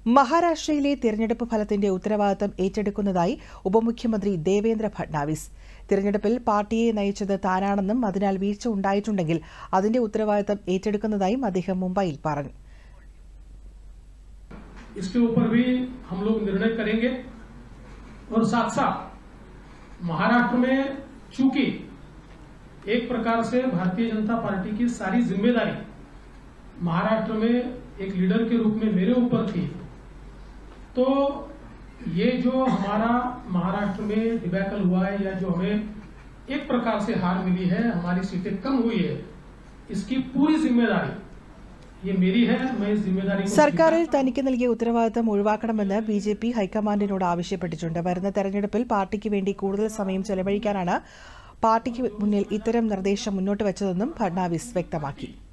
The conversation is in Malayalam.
മഹാരാഷ്ട്രയിലെ തിരഞ്ഞെടുപ്പ് ഫലത്തിന്റെ ഉത്തരവാദിത്തം ഏറ്റെടുക്കുന്നതായി ഉപമുഖ്യമന്ത്രി ദേവേന്ദ്ര ഫഡ്നാവിസ് തിരഞ്ഞെടുപ്പിൽ പാർട്ടിയെ നയിച്ചത് താനാണെന്നും അതിനാൽ വീഴ്ച ഉണ്ടായിട്ടുണ്ടെങ്കിൽ അതിന്റെ ഉത്തരവാദിത്തം ഏറ്റെടുക്കുന്നതായും അദ്ദേഹം മുംബൈയിൽ പറഞ്ഞു इसके ऊपर भी हम लोग निर्णय करेंगे और साथ साथ महाराष्ट्र में चूंकि एक प्रकार से भारतीय जनता पार्टी की सारी जिम्मेदारी महाराष्ट्र में एक लीडर के रूप में मेरे ऊपर थी तो ये जो हमारा महाराष्ट्र में डिबैकल हुआ है या जो हमें एक प्रकार से हार मिली है हमारी सीटें कम हुई है इसकी पूरी जिम्मेदारी ये मेरी है मैं इस जिम्मेदारी को സർക്കാരിൽ തനിക്ക് നൽകിയ ഉത്തരവാദിത്തം ഒഴിവാക്കണമെന്ന് ബി ജെ പി ഹൈക്കമാൻഡിനോട് ആവശ്യപ്പെട്ടിട്ടുണ്ട് വരുന്ന തെരഞ്ഞെടുപ്പിൽ പാർട്ടിക്ക് വേണ്ടി കൂടുതൽ സമയം ചെലവഴിക്കാനാണ് പാർട്ടിക്ക് മുന്നിൽ ഇത്തരം നിർദ്ദേശം മുന്നോട്ട് വച്ചതെന്നും ഫഡ്നാവിസ് വ്യക്തമാക്കി